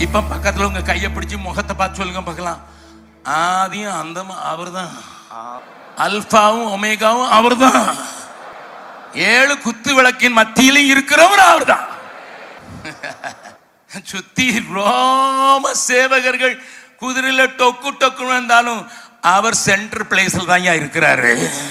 இப்ப பக்கத்துல உங்க கையை பிடிச்சு முகத்தை பார்த்து சொல்லுங்க பார்க்கலாம் ஆதியும் அந்தமும் அவர்தான் அல்பாவும் ஒமேகாவும் அவர்தான் ஏழு குத்து விளக்கின் மத்தியிலும் இருக்கிறவர் அவர்தான் சுத்தி ரோம சேவகர்கள் குதிரையில டொக்கு டொக்குன்னு வந்தாலும் அவர் சென்டர் பிளேஸ்ல தான் இருக்கிறாரு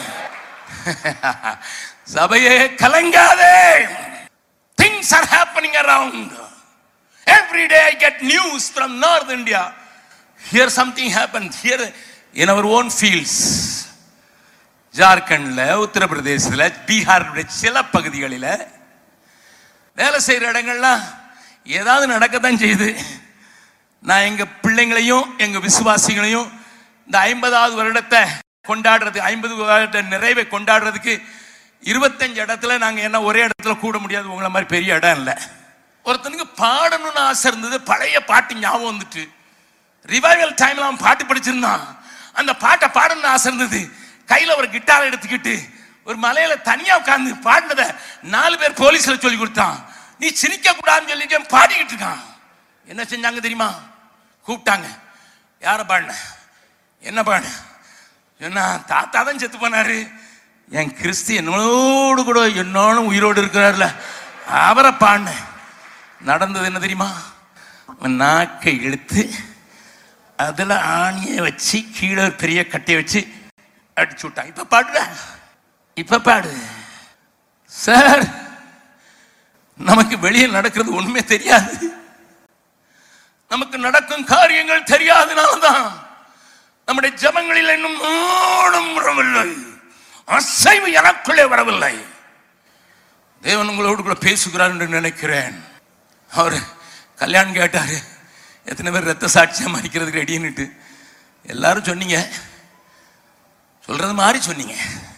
சபையே கலங்காதே things are happening around every day i get news from north india here something happened here in our own fields ஜார்க்கண்ட்ல உத்தரப்பிரதேசத்துல பீகாருடைய சில பகுதிகளில் வேலை செய்யற இடங்கள்லாம் ஏதாவது நடக்கத்தான் செய்யுது நான் எங்க பிள்ளைங்களையும் எங்க விசுவாசிகளையும் இந்த ஐம்பதாவது வருடத்தை கொண்டாடுறது ஐம்பது வருட நிறைவை கொண்டாடுறதுக்கு இருபத்தஞ்சு இடத்துல நாங்க என்ன ஒரே இடத்துல கூட முடியாது உங்களை மாதிரி பெரிய இடம் இல்லை ஒருத்தனுக்கு பாடணும்னு ஆசை இருந்தது பழைய பாட்டு ஞாபகம் வந்துட்டு ரிவைவல் டைம்ல அவன் பாட்டு படிச்சிருந்தான் அந்த பாட்டை பாடணும்னு ஆசை இருந்தது கையில ஒரு கிட்டார் எடுத்துக்கிட்டு ஒரு மலையில தனியா உட்கார்ந்து பாடினதை நாலு பேர் போலீஸ்ல சொல்லி கொடுத்தான் நீ சிரிக்க கூடாதுன்னு சொல்லிட்டு அவன் பாடிக்கிட்டு இருக்கான் என்ன செஞ்சாங்க தெரியுமா கூப்பிட்டாங்க யார பாடின என்ன பாடு என்ன தாத்தா தான் செத்து போனாரு என் கிறிஸ்து என்னோடு கூட என்னோடும் உயிரோடு இருக்கிறார்ல அவரை பாடினேன் நடந்தது என்ன தெரியுமா அவன் நாக்கை இழுத்து அதுல ஆணியை வச்சு கீழே ஒரு பெரிய கட்டையை வச்சு அடிச்சு விட்டான் இப்ப பாடுற இப்ப பாடு சார் நமக்கு வெளியே நடக்கிறது ஒண்ணுமே தெரியாது நமக்கு நடக்கும் காரியங்கள் தெரியாதனால்தான் நம்முடைய ஜபங்களில் இன்னும் ஓடும் வரவில்லை அசைவு எனக்குள்ளே வரவில்லை தேவன் உங்களோடு கூட பேசுகிறார் என்று நினைக்கிறேன் அவர் கல்யாணம் கேட்டாரு எத்தனை பேர் ரத்த சாட்சியா மறிக்கிறதுக்கு ரெடின்னுட்டு எல்லாரும் சொன்னீங்க சொல்றது மாதிரி சொன்னீங்க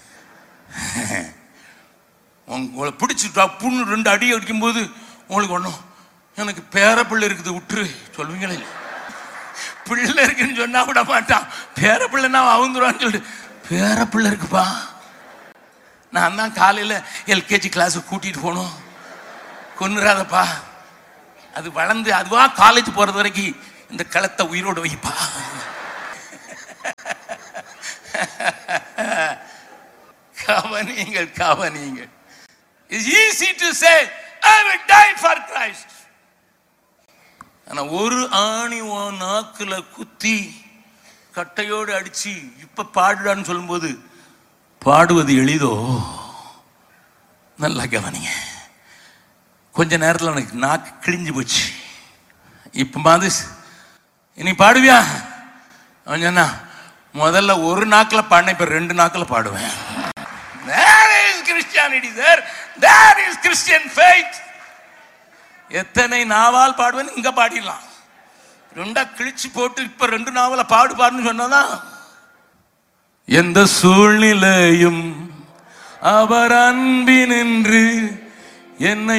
உங்களை பிடிச்சி டப்புன்னு ரெண்டு அடி அடிக்கும்போது உங்களுக்கு ஒன்றும் எனக்கு பேர பிள்ளை இருக்குது விட்டுரு சொல்லுவீங்களே பிள்ளை இருக்குன்னு சொன்னா விட மாட்டான் பேர பிள்ளைன்னா அவந்துருவான்னு சொல்லிட்டு பேர பிள்ளை இருக்குப்பா நான் தான் காலையில் எல்கேஜி கிளாஸுக்கு கூட்டிட்டு போகணும் கொன்னுறாதப்பா அது வளர்ந்து அதுவா காலேஜ் போறது வரைக்கும் இந்த களத்தை உயிரோடு வைப்பா கவனியுங்கள் கவனியுங்கள் it's easy to say I will die for Christ ஆனா ஒரு ஆணி உன் நாக்குல குத்தி கட்டையோடு அடிச்சு இப்ப பாடுடான்னு சொல்லும்போது பாடுவது எளிதோ நல்லா கவனிங்க கொஞ்ச நேரத்தில் எனக்கு நாக்கு கிழிஞ்சு போச்சு இப்ப மாதிரி இனி பாடுவியா அவன் சொன்னா முதல்ல ஒரு நாக்கில் பாடினேன் இப்ப ரெண்டு நாக்கில் பாடுவேன் There is Christianity there. There is Christian faith. எத்தனை நாவால் பாடுவேன் இங்க பாடிடலாம் ரெண்டா கிழிச்சு போட்டு இப்ப ரெண்டு நாவல பாடு பாடுன்னு சொன்னதான் எந்த சூழ்நிலையும் அவர் அன்பினின்று என்னை